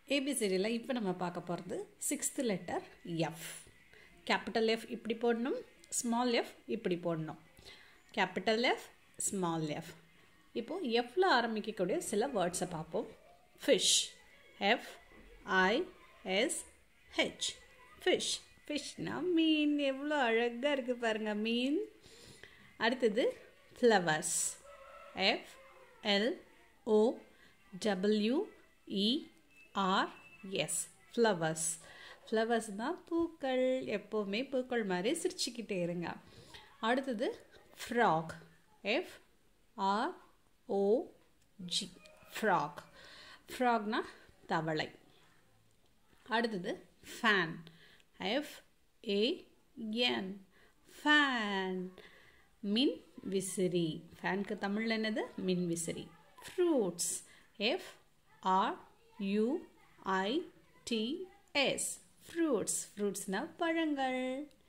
ஏபிசிடியில் இப்போ நம்ம பார்க்க போகிறது sixth letter F capital F இப்படி போடணும் ஸ்மால் எஃப் இப்படி போடணும் கேபிட்டல் எஃப் ஸ்மால் எஃப் இப்போது எஃப்பில் ஆரம்பிக்கக்கூடிய சில வேர்ட்ஸை பார்ப்போம் fish F I S H fish ஃபிஷ்னா மீன் எவ்வளோ அழகாக இருக்குது பாருங்கள் மீன் அடுத்தது flowers F L O W E R S flowers flowers தான் பூக்கள் எப்போவுமே பூக்கள் மாதிரி சிரிச்சுக்கிட்டே இருங்க அடுத்தது frog F R O G frog ஃப்ராக்னா தவளை அடுத்தது fan F A N fan மின் விசிறி ஃபேனுக்கு தமிழில் என்னது மின் விசிறி fruits F R U I T S fruits ஃப்ரூட்ஸ்னால் பழங்கள்